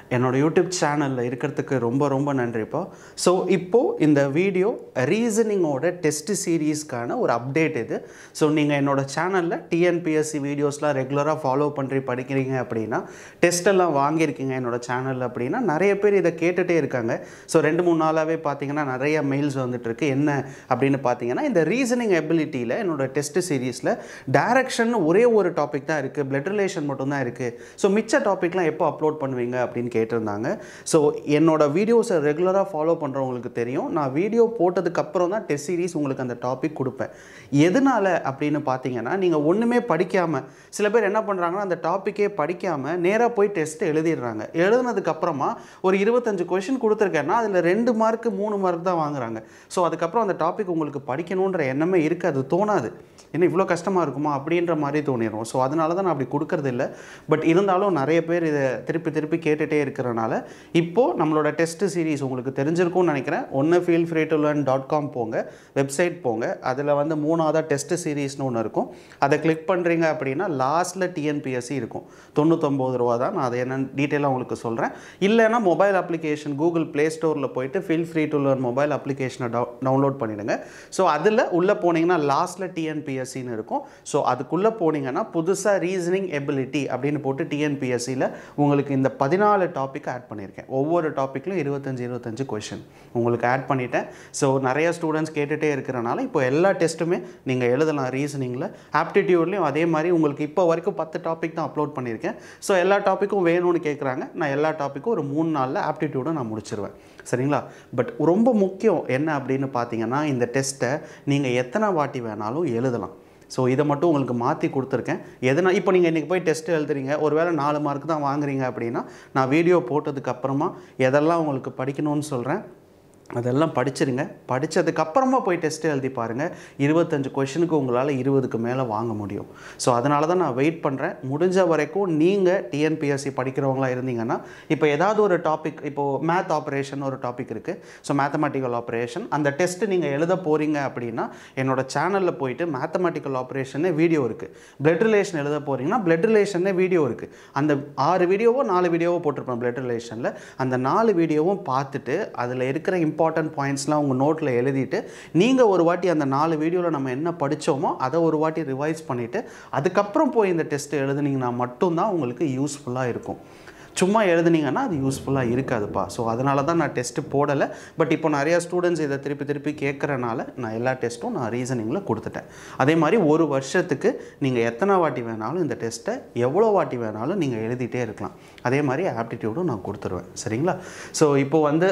என்னோட யூடியூப் சேனலில் இருக்கிறதுக்கு ரொம்ப ரொம்ப நன்றிப்பா ஸோ இப்போது இந்த வீடியோ ரீசனிங்கோட டெஸ்ட் சீரீஸ்க்கான ஒரு அப்டேட் இது ஸோ நீங்கள் என்னோட சேனலில் டிஎன்பிஎஸ்சி வீடியோஸ்லாம் ரெகுலராக ஃபாலோ பண்ணி படிக்கிறீங்க அப்படின்னா டெஸ்ட் எல்லாம் வாங்கியிருக்கீங்க என்னோட சேனலில் அப்படின்னா நிறைய பேர் இதை கேட்டுகிட்டே இருக்காங்க ஸோ ரெண்டு மூணு நாளாகவே பார்த்தீங்கன்னா நிறைய மெயில்ஸ் வந்துட்டு இருக்கு என்ன அப்படின்னு பார்த்தீங்கன்னா இந்த ரீசனிங் எபிலிட்டியில் என்னோட டெஸ்ட் சீரீஸில் டைரக்ஷன் ஒரே ஒரு டாபிக் தான் இருக்குது பிளட் ரிலேஷன் மட்டும்தான் இருக்குது ஸோ மிச்ச டாபிக்லாம் எப்போ அப்லோட் பண்ணுவீங்க அப்படின்னு கேட்டிருந்தாங்க ஸோ என்னோட வீடியோஸை ரெகுலராக ஃபாலோ பண்ணுறவங்களுக்கு தெரியும் நான் வீடியோ போட்டதுக்கு அப்புறம் தான் டெஸ்ட் சீரிஸ் உங்களுக்கு அந்த டாபிக் கொடுப்பேன் எதனால அப்படின்னு பார்த்தீங்கன்னா நீங்கள் ஒன்றுமே படிக்காமல் சில பேர் என்ன பண்ணுறாங்கன்னா அந்த டாப்பிக்கே படிக்காமல் நேராக போய் டெஸ்ட் எழுதிடுறாங்க எழுதுனதுக்கு அப்புறமா ஒரு இருபத்தஞ்சு கொஷின் கொடுத்துருக்கேன்னா அதில் ரெண்டு மார்க்கு மூணு மார்க் தான் வாங்குறாங்க ஸோ அதுக்கப்புறம் அந்த டாபிக் உங்களுக்கு படிக்கணுன்ற எண்ணமே இருக்காது தோணாது என்ன இவ்வளோ கஷ்டமாக இருக்குமா அப்படின்ற மாதிரி தோணிடும் ஸோ அதனால தான் நான் அப்படி கொடுக்கறது இல்லை பட் இருந்தாலும் நிறைய பேர் இதை திருப்பி திருப்பி கேட்டுகிட்டே இருக்கிறனால இப்போது நம்மளோட டெஸ்ட் சீரிஸ் உங்களுக்கு தெரிஞ்சிருக்கும்னு நினைக்கிறேன் ஒன்று feel free to learn dot com போங்க வெப்சைட் போங்க அதில் வந்து மூணாவதாக டெஸ்ட் சீரீஸ்னு ஒன்று இருக்கும் அதை கிளிக் பண்ணுறீங்க அப்படின்னா லாஸ்ட்டில் டிஎன்பிஎஸ்சி இருக்கும் தொண்ணூத்தொம்பது ரூபா தான் நான் அதை என்னன்னு டீட்டெயிலாக உங்களுக்கு சொல்கிறேன் இல்லைன்னா மொபைல் அப்ளிகேஷன் கூகுள் ப்ளே ஸ்டோரில் போயிட்டு feel free to learn mobile அப்ளிகேஷனை டவுன்லோட் பண்ணிவிடுங்க ஸோ அதில் உள்ளே போனீங்கன்னா லாஸ்ட்டில் டிஎன்பிஎஸ்சின்னு இருக்கும் ஸோ அதுக்குள்ளே போனீங்கன்னா புதுசாக ரீசனிங் எபிலிட்டி அப்படின்னு போட்டு டிஎன்பிஎஸ்சியில் உங்களுக்கு இந்த பதினாலு டாபிக் ஆட் பண்ணியிருக்கேன் ஒவ்வொரு டாப்பிக்லையும் இருபத்தஞ்சு இருபத்தஞ்சு கொஷின் உங்களுக்கு ஆட் பண்ணிட்டேன் ஸோ நிறைய ஸ்டூடெண்ட்ஸ் கேட்டுகிட்டே இருக்கிறனால இப்போ எல்லா டெஸ்ட்டுமே நீங்கள் எழுதலாம் ரீசனிங்கில் ஆப்டிடியூட்லேயும் அதே மாதிரி உங்களுக்கு இப்போ வரைக்கும் பத்து டாபிக் தான் அப்லோட் பண்ணியிருக்கேன் ஸோ எல்லா டாப்பிக்கும் வேணும்னு கேட்குறாங்க நான் எல்லா டாப்பிக்கும் ஒரு மூணு நாளில் ஆப்டிடியூடை நான் முடிச்சிருவேன் சரிங்களா பட் ரொம்ப முக்கியம் என்ன அப்படின்னு பார்த்தீங்கன்னா இந்த டெஸ்ட்டை நீங்கள் எத்தனை வாட்டி வேணாலும் எழுதலாம் ஸோ இதை மட்டும் உங்களுக்கு மாற்றி கொடுத்துருக்கேன் எதனா இப்போ நீங்கள் இன்றைக்கி போய் டெஸ்ட் எழுதுறீங்க ஒருவேளை நாலு மார்க் தான் வாங்குறீங்க அப்படின்னா நான் வீடியோ போட்டதுக்கு அப்புறமா எதெல்லாம் உங்களுக்கு படிக்கணும்னு சொல்கிறேன் அதெல்லாம் படிச்சிருங்க படித்ததுக்கப்புறமா போய் டெஸ்ட் எழுதி பாருங்கள் இருபத்தஞ்சு கொஷனுக்கு உங்களால் இருபதுக்கு மேலே வாங்க முடியும் ஸோ அதனால தான் நான் வெயிட் பண்ணுறேன் முடிஞ்ச வரைக்கும் நீங்கள் டிஎன்பிஎஸ்சி படிக்கிறவங்களா இருந்தீங்கன்னா இப்போ ஏதாவது ஒரு டாபிக் இப்போது மேத் ஆப்ரேஷன் ஒரு டாபிக் இருக்குது ஸோ மேத்தமெட்டிக்கல் ஆப்ரேஷன் அந்த டெஸ்ட்டு நீங்கள் எழுத போகிறீங்க அப்படின்னா என்னோட சேனலில் போயிட்டு மேத்தமெட்டிக்கல் ஆப்ரேஷனே வீடியோ இருக்குது பிளட் ரிலேஷன் எழுத போகிறீங்கன்னா பிளட் ரிலேஷனே வீடியோ இருக்குது அந்த ஆறு வீடியோவோ நாலு வீடியோவோ போட்டிருப்பேன் பிளட் ரிலேஷனில் அந்த நாலு வீடியோவும் பார்த்துட்டு அதில் இருக்கிற இம்பார்ட்டன்ட் பாயிண்ட்ஸ்லாம் உங்கள் நோட்டில் எழுதிட்டு நீங்கள் ஒரு வாட்டி அந்த நாலு வீடியோவில் நம்ம என்ன படித்தோமோ அதை ஒரு வாட்டி ரிவைஸ் பண்ணிவிட்டு அதுக்கப்புறம் போய் இந்த டெஸ்ட் எழுதுனீங்கன்னா மட்டும்தான் உங்களுக்கு யூஸ்ஃபுல்லாக இருக்கும் சும்மா எழுதுனீங்கன்னா அது யூஸ்ஃபுல்லாக இருக்காதுப்பா ஸோ அதனால தான் நான் டெஸ்ட்டு போடலை பட் இப்போ நிறையா ஸ்டூடெண்ட்ஸ் இதை திருப்பி திருப்பி கேட்குறனால நான் எல்லா டெஸ்ட்டும் நான் ரீசனிங்கில் கொடுத்துட்டேன் அதே மாதிரி ஒரு வருஷத்துக்கு நீங்கள் எத்தனை வாட்டி வேணாலும் இந்த டெஸ்ட்டை எவ்வளோ வாட்டி வேணாலும் நீங்கள் எழுதிட்டே இருக்கலாம் அதே மாதிரி ஆப்டிடியூடும் நான் கொடுத்துருவேன் சரிங்களா ஸோ இப்போ வந்து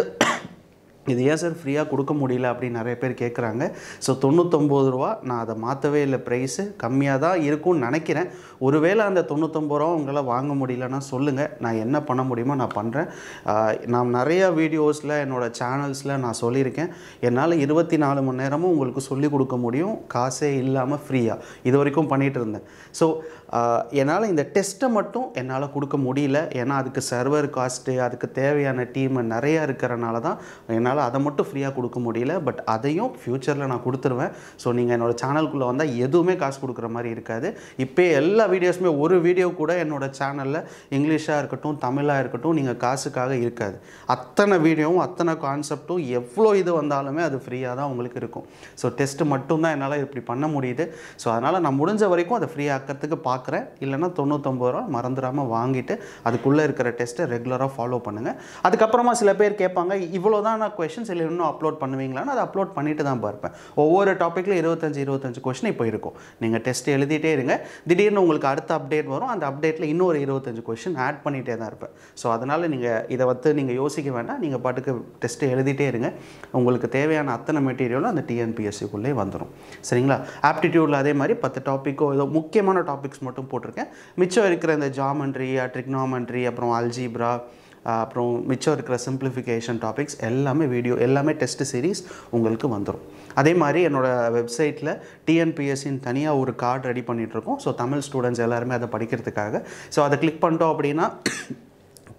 இது ஏன் சார் ஃப்ரீயாக கொடுக்க முடியல அப்படின்னு நிறைய பேர் கேட்குறாங்க ஸோ தொண்ணூத்தொம்பது ரூபா நான் அதை மாற்றவே இல்லை ப்ரைஸு கம்மியாக தான் இருக்கும்னு நினைக்கிறேன் ஒருவேளை அந்த தொண்ணூத்தொம்பது ரூபா உங்களால் வாங்க முடியலன்னா சொல்லுங்கள் நான் என்ன பண்ண முடியுமோ நான் பண்ணுறேன் நான் நிறைய வீடியோஸில் என்னோடய சேனல்ஸில் நான் சொல்லியிருக்கேன் என்னால் இருபத்தி நாலு மணி நேரமும் உங்களுக்கு சொல்லிக் கொடுக்க முடியும் காசே இல்லாமல் ஃப்ரீயாக இது வரைக்கும் பண்ணிகிட்டு இருந்தேன் ஸோ என்னால் இந்த டெஸ்ட்டை மட்டும் என்னால் கொடுக்க முடியல ஏன்னா அதுக்கு சர்வர் காஸ்ட்டு அதுக்கு தேவையான டீம் நிறையா இருக்கிறனால தான் என்னால் அதை மட்டும் ஃப்ரீயாக கொடுக்க முடியல பட் அதையும் ஃப்யூச்சரில் நான் கொடுத்துருவேன் ஸோ நீங்கள் என்னோடய சேனலுக்குள்ளே வந்தால் எதுவுமே காசு கொடுக்குற மாதிரி இருக்காது இப்போ எல்லா வீடியோஸுமே ஒரு வீடியோ கூட என்னோடய சேனலில் இங்கிலீஷாக இருக்கட்டும் தமிழாக இருக்கட்டும் நீங்கள் காசுக்காக இருக்காது அத்தனை வீடியோவும் அத்தனை கான்செப்ட்டும் எவ்வளோ இது வந்தாலுமே அது ஃப்ரீயாக தான் உங்களுக்கு இருக்கும் ஸோ டெஸ்ட்டு மட்டும்தான் என்னால் இப்படி பண்ண முடியுது ஸோ அதனால் நான் முடிஞ்ச வரைக்கும் அதை ஃப்ரீ ஆக்கிறதுக்கு பார்க்குறேன் இல்லைன்னா தொண்ணூத்தொம்பது ரூபா மறந்துடாமல் வாங்கிட்டு அதுக்குள்ளே இருக்கிற டெஸ்ட்டை ரெகுலராக ஃபாலோ பண்ணுங்கள் அதுக்கப்புறமா சில பேர் கேட்பாங்க இவ்வளோ தான் நான் கொஷின்ஸ் இல்லை இன்னும் அப்லோட் பண்ணுவீங்களான்னு அதை அப்லோட் பண்ணிட்டு தான் பார்ப்பேன் ஒவ்வொரு டாப்பிக்கில் இருபத்தஞ்சு இருபத்தஞ்சு கொஷின் இப்போ இருக்கும் நீங்கள் டெஸ்ட் எழுதிட்டே இருங்க திடீர்னு உங்களுக்கு அடுத்த அப்டேட் வரும் அந்த அப்டேட்டில் இன்னொரு இருபத்தஞ்சு கொஷின் ஆட் பண்ணிகிட்டே தான் இருப்பேன் ஸோ அதனால் நீங்கள் இதை வந்து நீங்கள் யோசிக்க வேண்டாம் நீங்கள் பாட்டுக்கு டெஸ்ட்டு எழுதிட்டே இருங்க உங்களுக்கு தேவையான அத்தனை மெட்டீரியலும் அந்த டிஎன்பிஎஸ்சிக்குள்ளே வந்துடும் சரிங்களா ஆப்டிடியூடில் அதே மாதிரி பத்து டாப்பிக்கோ ஏதோ முக்கியமான டாபிக்ஸ் மட்டும் போட்டிருக்கேன் மிச்சம் இருக்கிற இந்த ஜாமெண்ட்ரி ட்ரிக்னாமெண்ட்ரி அப்புறம் அல்ஜீப்ரா அப்புறம் மிச்சம் இருக்கிற சிம்பிளிஃபிகேஷன் டாபிக்ஸ் எல்லாமே வீடியோ எல்லாமே டெஸ்ட் சீரீஸ் உங்களுக்கு வந்துடும் அதே மாதிரி என்னோடய வெப்சைட்டில் டிஎன்பிஎஸ்சின்னு தனியாக ஒரு கார்டு ரெடி பண்ணிகிட்ருக்கோம் ஸோ தமிழ் ஸ்டூடெண்ட்ஸ் எல்லாருமே அதை படிக்கிறதுக்காக ஸோ அதை கிளிக் பண்ணிட்டோம் அப்படின்னா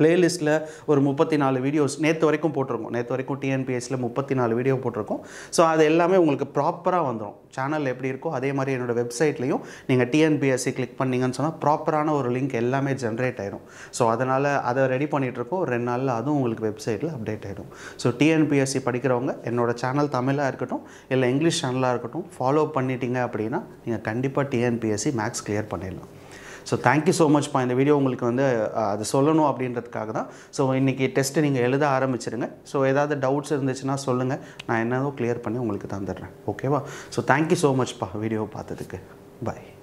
பிளேலிஸ்ட்டில் ஒரு முப்பத்தி நாலு வீடியோஸ் நேற்று வரைக்கும் போட்டிருக்கோம் நேற்று வரைக்கும் டிஎன்பிஎஸ்சியில் முப்பத்தி நாலு வீடியோ போட்டிருக்கோம் ஸோ அது எல்லாமே உங்களுக்கு ப்ராப்பராக வந்துடும் சேனல் எப்படி இருக்கோ அதே மாதிரி என்னோடய வெப்சைட்லேயும் நீங்கள் டிஎன்பிஎஸ்சி கிளிக் பண்ணீங்கன்னு சொன்னால் ப்ராப்பரான ஒரு லிங்க் எல்லாமே ஜென்ரேட் ஆயிடும் ஸோ அதனால் அதை ரெடி பண்ணிகிட்ருக்கோம் ரெண்டு நாளில் அதுவும் உங்களுக்கு வெப்சைட்டில் அப்டேட் ஆகிடும் ஸோ டிஎன்பிஎஸ்சி படிக்கிறவங்க என்னோட சேனல் தமிழாக இருக்கட்டும் இல்லை இங்கிலீஷ் சேனலாக இருக்கட்டும் ஃபாலோ பண்ணிட்டீங்க அப்படின்னா நீங்கள் கண்டிப்பாக டிஎன்பிஎஸ்சி மேக்ஸ் கிளியர் பண்ணிடலாம் ஸோ தேங்க்யூ ஸோ மச்ப்பா இந்த வீடியோ உங்களுக்கு வந்து அஹ், அது சொல்லணும் அப்படின்றதுக்காக தான் ஸோ இன்றைக்கி டெஸ்ட்டு நீங்கள் எழுத ஆரம்பிச்சிருங்க ஸோ ஏதாவது டவுட்ஸ் இருந்துச்சுன்னா சொல்லுங்கள் நான் என்னதோ கிளியர் பண்ணி உங்களுக்கு தந்துடுறேன் ஓகேவா ஸோ தேங்க்யூ ஸோ மச்ப்பா வீடியோ பார்த்ததுக்கு பாய்